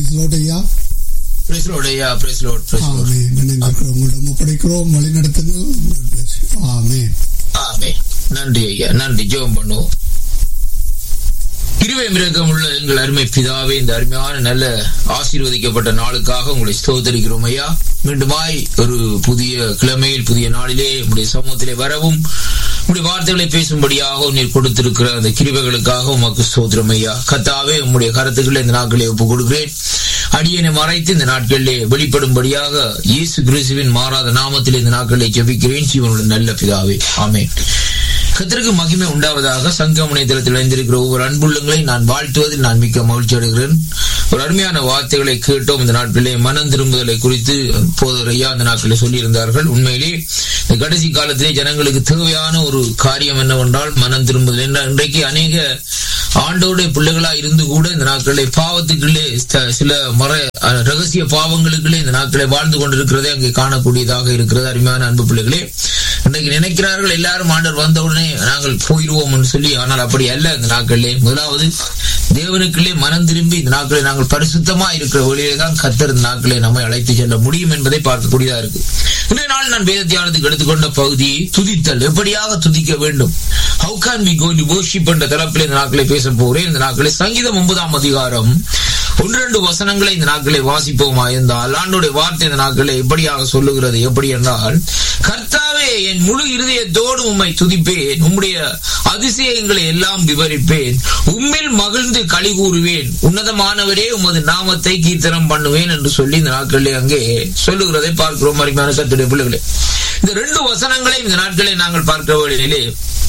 பிரைஸ்லோட் ஐயா Praise Lord, ஐயா praise Lord, praise Lord. ஆமென் நினைந்திருக்கிறோம் உங்களிடம் ஒப்படைக்கிறோம் வழி நடத்துங்கள் ஆமென் ஆமென். நன்றி ஐயா நன்றி ஜெபம் பண்ணுவோம் இருவை மிருகம் உள்ள எங்கள் அருமை பிதாவே இந்த அருமையான நல்ல ஆசீர்வதிக்கப்பட்ட நாளுக்காக உங்களை ஸ்தோத்தரிக்கிறோம் ஐயா மீண்டுமாய் ஒரு புதிய கிழமையில் புதிய நாளிலே உங்களுடைய சமூகத்திலே வரவும் உங்களுடைய வார்த்தைகளை பேசும்படியாக நீர் கொடுத்திருக்கிற அந்த கிருபைகளுக்காக உமக்கு ஸ்தோத்திரம் ஐயா கத்தாவே உங்களுடைய கருத்துக்களை இந்த நாட்களை ஒப்புக் கொடுக்கிறேன் அடியனை மறைத்து இந்த நாட்களிலே வெளிப்படும்படியாக இயேசு கிறிஸ்துவின் மாறாத நாமத்தில் இந்த நாட்களை ஜெபிக்கிறேன் ஜீவனுடைய நல்ல பிதாவே ஆமென் கத்திற்கு மகிமை உண்டாவதாக சங்கமனை தளத்தில் இணைந்திருக்கிற ஒவ்வொரு அன்புள்ளங்களை நான் வாழ்த்துவதில் நான் மிக்க மகிழ்ச்சி அடைகிறேன் ஒரு அருமையான வார்த்தைகளை கேட்டோம் இந்த நாட்களிலே மனம் திரும்புதலை குறித்து போதர் ஐயா இந்த நாட்களிலே சொல்லியிருந்தார்கள் உண்மையிலே இந்த கடைசி காலத்திலே ஜனங்களுக்கு தேவையான ஒரு காரியம் என்னவென்றால் மனம் திரும்புதல் என்ற இன்றைக்கு அநேக ஆண்டோடைய பிள்ளைகளா இருந்து கூட இந்த நாட்களிலே பாவத்துக்குள்ளே த- சில மற அஹ், ரகசிய பாவங்களுக்குள்ளே இந்த நாட்களை வாழ்ந்து கொண்டிருக்கிறதே அங்கே காணக்கூடியதாக இருக்கிறது அருமையான அன்பு பிள்ளைகளே இன்றைக்கு நினைக்கிறார்கள் எல்லாரும் ஆண்டவர் வந்தவுடனே நாங்கள் போயிடுவோம் என்று சொல்லி ஆனால் அப்படி அல்ல இந்த நாட்களிலே முதலாவது தேவனுக்குள்ளே மனம் திரும்பி இந்த நாட்களில் நாங்கள் பரிசுத்தமா இருக்கிற வழியிலே தான் கத்தர் இந்த நாட்களை நம்மை அழைத்து செல்ல முடியும் என்பதை பார்க்கக்கூடியதா இருக்கு இன்றைய நாள் நான் வேத தியானத்துக்கு எடுத்துக்கொண்ட பகுதி துதித்தல் எப்படியாக துதிக்க வேண்டும் how can we go to worship என்ற தரப்பில் இந்த நாட்களை பேச போகிறேன் இந்த நாட்களை சங்கீதம் ஒன்பதாம் அதிகாரம் ஒன்று வசனங்களை இந்த நாட்களை வாசிப்போமா இருந்தால் ஆண்டுடைய வார்த்தை இந்த நாட்களை எப்படியாக சொல்லுகிறது எப்படி என்றால் கர்த்தாவே என் முழு இருதயத்தோடு உம்மை துதிப்பேன் உம்முடைய அதிசயங்களை எல்லாம் விவரிப்பேன் உம்மில் மகிழ்ந்து களி கூறுவேன் உன்னதமானவரே உமது நாமத்தை கீர்த்தனம் பண்ணுவேன் என்று சொல்லி இந்த நாட்களிலே அங்கே சொல்லுகிறதை பார்க்கிறோம் அருமையான கத்துடைய பிள்ளைகளே இந்த ரெண்டு வசனங்களையும் இந்த நாட்களை நாங்கள் பார்க்கிற வழியிலே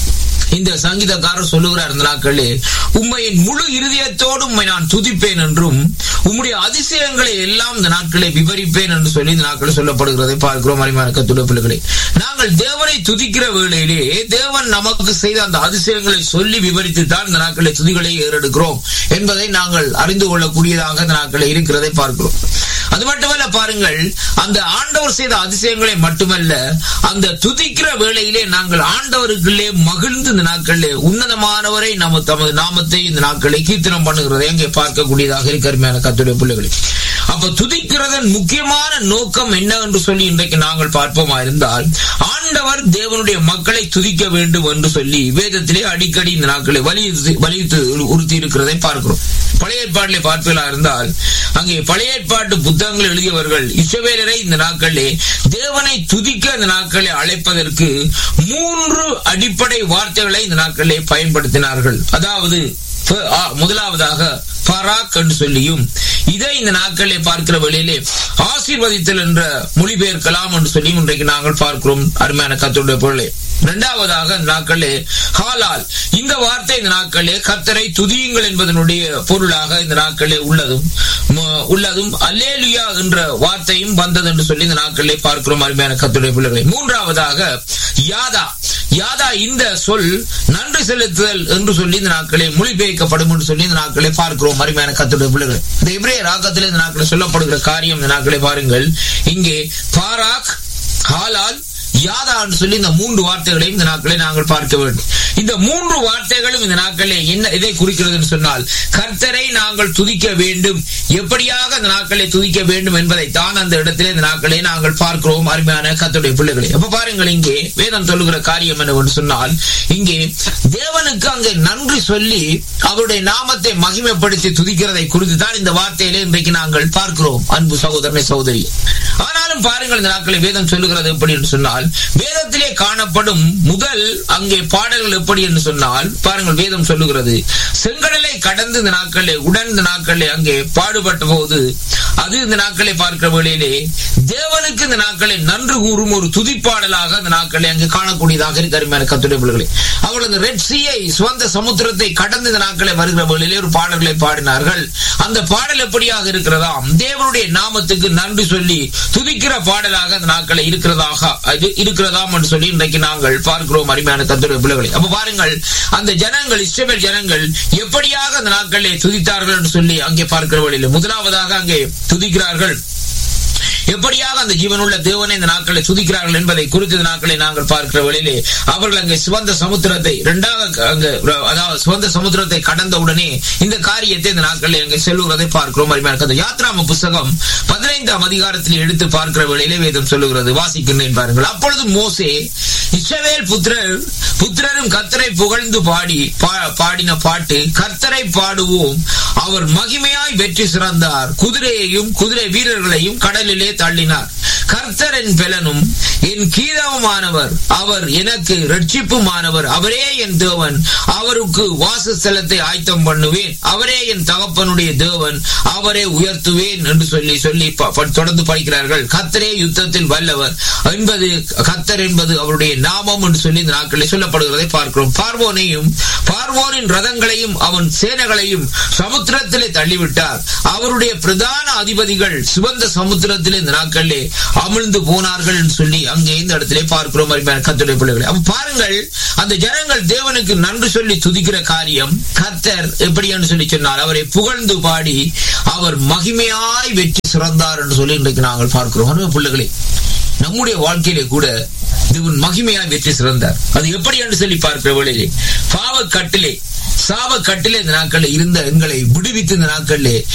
இந்த சங்கீதக்காரர் சொல்லுகிறார் இந்த நாட்களே உம்மையின் முழு இருதயத்தோடு உம்மை நான் துதிப்பேன் என்றும் உம்முடைய அதிசயங்களை எல்லாம் இந்த நாட்களை விவரிப்பேன் என்று சொல்லி இந்த நாட்களில் சொல்லப்படுகிறதை பார்க்கிறோம் அருமையான கத்துடைய பிள்ளைகளே நாங்கள் தேவனை துதிக்கிற வேளையிலே தேவன் நமக்கு செய்த அந்த அதிசயங்களை சொல்லி விவரித்து தான் இந்த நாட்களை துதிகளை ஏறெடுக்கிறோம் என்பதை நாங்கள் அறிந்து கொள்ளக்கூடியதாக இந்த நாட்களை இருக்கிறதை பார்க்கிறோம் அது மட்டுமல்ல பாருங்கள் அந்த ஆண்டவர் செய்த அதிசயங்களை மட்டுமல்ல அந்த துதிக்கிற வேளையிலே நாங்கள் ஆண்டவருக்குள்ளே மகிழ்ந்து இந்த நாட்களிலே உன்னதமானவரை நம்ம தமது நாமத்தை இந்த நாட்களை கீர்த்தனம் பண்ணுகிறதை அங்கே பார்க்கக்கூடியதாக இருக்கு அருமையான கத்துடைய பிள்ளைகளே அப்ப துதிக்கிறதன் முக்கியமான நோக்கம் என்ன என்று சொல்லி இன்றைக்கு நாங்கள் பார்ப்போமா இருந்தால் ஆண்டவர் தேவனுடைய மக்களை துதிக்க வேண்டும் என்று சொல்லி வேதத்திலே அடிக்கடி இந்த நாட்களை வலியுறுத்தி வலியுறுத்தி உறுத்தி இருக்கிறதை பார்க்கிறோம் பழைய ஏற்பாட்டிலே பார்ப்பீர்களா இருந்தால் அங்கே பழைய ஏற்பாட்டு புத்தகங்கள் எழுதியவர்கள் இஸ்ரவேலரை இந்த நாட்களிலே தேவனை துதிக்க இந்த நாட்களை அழைப்பதற்கு மூன்று அடிப்படை வார்த்தைகளை இந்த நாட்களிலே பயன்படுத்தினார்கள் அதாவது ஃப- ஆ, முதலாவதாக பராக் என்று சொல்லியும் இதை இந்த நாட்களிலே பார்க்கிற வேளையிலே ஆசீர்வதித்தல் என்ற மொழிபெயர்க்கலாம் என்று சொல்லி இன்றைக்கு நாங்கள் பார்க்கிறோம் அருமையான கத்தருடைய பொருளை இரண்டாவதாக இந்த நாட்களே ஹாலால் இந்த வார்த்தை இந்த நாட்களே கர்த்தரை துதியுங்கள் என்பதனுடைய பொருளாக இந்த நாட்களே உள்ளதும் ம- உள்ளதும் அல்லேலுயா என்ற வார்த்தையும் வந்தது என்று சொல்லி இந்த நாட்களே பார்க்கிறோம் அருமையான கர்த்தருடைய பிள்ளைகளை மூன்றாவதாக யாதா யாதா இந்த சொல் நன்றி செலுத்துதல் என்று சொல்லி இந்த நாட்களே மொழிபெயர்க்கப்படும் என்று சொல்லி இந்த நாட்களே பார்க்கிறோம் அருமையான கர்த்தருடைய பிள்ளைகள் இந்த இப்ரேய ராகத்தில் இந்த நாட்களே சொல்லப்படுகிற காரியம் இந்த நாட்களே பாருங்கள் இங்கே பாராக் ஹாலால் யாதா என்று சொல்லி இந்த மூன்று வார்த்தைகளையும் இந்த நாட்களை நாங்கள் பார்க்க வேண்டும் இந்த மூன்று வார்த்தைகளும் இந்த நாட்களே என்ன இதை குறிக்கிறது என்று சொன்னால் கர்த்தரை நாங்கள் துதிக்க வேண்டும் எப்படியாக இந்த நாட்களை துதிக்க வேண்டும் என்பதை தான் அந்த இடத்திலே இந்த நாட்களை நாங்கள் பார்க்கிறோம் அருமையான கர்த்தருடைய பிள்ளைகளை அப்ப பாருங்கள் இங்கே வேதம் சொல்லுகிற காரியம் என்னவென்று சொன்னால் இங்கே தேவனுக்கு அங்கே நன்றி சொல்லி அவருடைய நாமத்தை மகிமைப்படுத்தி துதிக்கிறதை குறித்து தான் இந்த வார்த்தையிலே இன்றைக்கு நாங்கள் பார்க்கிறோம் அன்பு சகோதரனை சகோதரி ஆனாலும் பாருங்கள் இந்த நாட்களை வேதம் சொல்லுகிறது எப்படி என்று சொன்னால் வேதத்திலே காணப்படும் முதல் அங்கே பாடல்கள் எப்படி என்று சொன்னால் பாருங்கள் வேதம் சொல்லுகிறது செங்கடலை கடந்து இந்த நாட்களே உடன் இந்த நாட்களே அங்கே பாடுபட்ட போது அது இந்த நாட்களை பார்க்கிற வேளையிலே தேவனுக்கு இந்த நாட்களை நன்று கூறும் ஒரு துதிப்பாடலாக அந்த நாட்களை அங்கே காணக்கூடியதாக இருக்கு அருமையான கத்துடைய பிள்ளைகளே அவர்கள் அந்த ரெட் சீயை சுவந்த சமுத்திரத்தை கடந்து இந்த நாட்களை வருகிற வேளையிலே ஒரு பாடல்களை பாடினார்கள் அந்த பாடல் எப்படியாக இருக்கிறதாம் தேவனுடைய நாமத்துக்கு நன்றி சொல்லி துதிக்கிற பாடலாக அந்த நாட்களை இருக்கிறதாக அது இருக்கிறதாம் என்று சொல்லி இன்றைக்கு நாங்கள் பார்க்கிறோம் அருமையான கத்துடைய பிள்ளைகளை அப்ப பாருங்கள் அந்த ஜனங்கள் இஸ்ரவேல் ஜனங்கள் எப்படியாக அந்த நாட்களிலே துதித்தார்கள் என்று சொல்லி அங்கே பார்க்கிற வழியில் முதலாவதாக அங்கே துதிக்கிறார்கள் எப்படியாக அந்த ஜீவனுள்ள தேவனை இந்த நாட்களை துதிக்கிறார்கள் என்பதை குறித்த இந்த நாட்களை நாங்கள் பார்க்கிற வழியிலே அவர்கள் அங்கே சிவந்த சமுத்திரத்தை இரண்டாக அங்க அதாவது சிவந்த சமுத்திரத்தை கடந்த உடனே இந்த காரியத்தை இந்த நாட்களில் அங்கே செல்லுகிறதை பார்க்கிறோம் அருமையான கதை யாத்ராம புஸ்தகம் பதினைந்தாம் அதிகாரத்தில் எடுத்து பார்க்கிற வேளையிலே வேதம் சொல்லுகிறது வாசிக்கின்றேன் பாருங்கள் அப்பொழுது மோசே இஸ்ரவேல் புத்திரர் புத்திரரும் கர்த்தரை புகழ்ந்து பாடி பா- பாடின பாட்டு கர்த்தரை பாடுவோம் அவர் மகிமையாய் வெற்றி சிறந்தார் குதிரையையும் குதிரை வீரர்களையும் கடலிலே தள்ளினார் கர்த்தரின் பெலனும் என் கீதவுமானவர் அவர் எனக்கு ரட்சிப்புமானவர் அவரே என் தேவன் அவருக்கு வாசஸ்தலத்தை ஆயத்தம் பண்ணுவேன் அவரே என் தகப்பனுடைய தேவன் அவரை உயர்த்துவேன் என்று சொல்லி சொல்லி ப- ப- தொடர்ந்து படிக்கிறார்கள் கர்த்தரே யுத்தத்தில் வல்லவர் என்பது கர்த்தர் என்பது அவருடைய நாமம் என்று சொல்லி இந்த நாட்களில் சொல்லப்படுகிறதை பார்க்கிறோம் பார்வோனையும் பார்வோனின் ரதங்களையும் அவன் சேனைகளையும் சமுத்திரத்திலே தள்ளிவிட்டார் அவருடைய பிரதான அதிபதிகள் சிவந்த சமுத்திரத்திலே இந்த நாட்களிலே அமிழ்ந்து போனார்கள் என்று சொல்லி அங்கே இந்த இடத்திலே பார்க்கிறோம் அருமையான கர்த்தருடைய பிள்ளைகளை அப்ப பாருங்கள் அந்த ஜனங்கள் தேவனுக்கு நன்றி சொல்லி துதிக்கிற காரியம் கர்த்தர் எப்படி என்று சொல்லி சொன்னார் அவரை புகழ்ந்து பாடி அவர் மகிமையாய் வெற்றி சிறந்தார் என்று சொல்லி இன்றைக்கு நாங்கள் பார்க்கிறோம் அருமை பிள்ளைகளே நம்முடைய வாழ்க்கையிலே கூட தேவன் மகிமையாய் வெற்றி சிறந்தார் அது எப்படி என்று சொல்லி பார்க்கிற வேளையிலே பாவ கட்டிலே சாவ கட்டிலே இந்த நாட்களில் இருந்த எங்களை விடுவித்து இந்த நாட்களிலே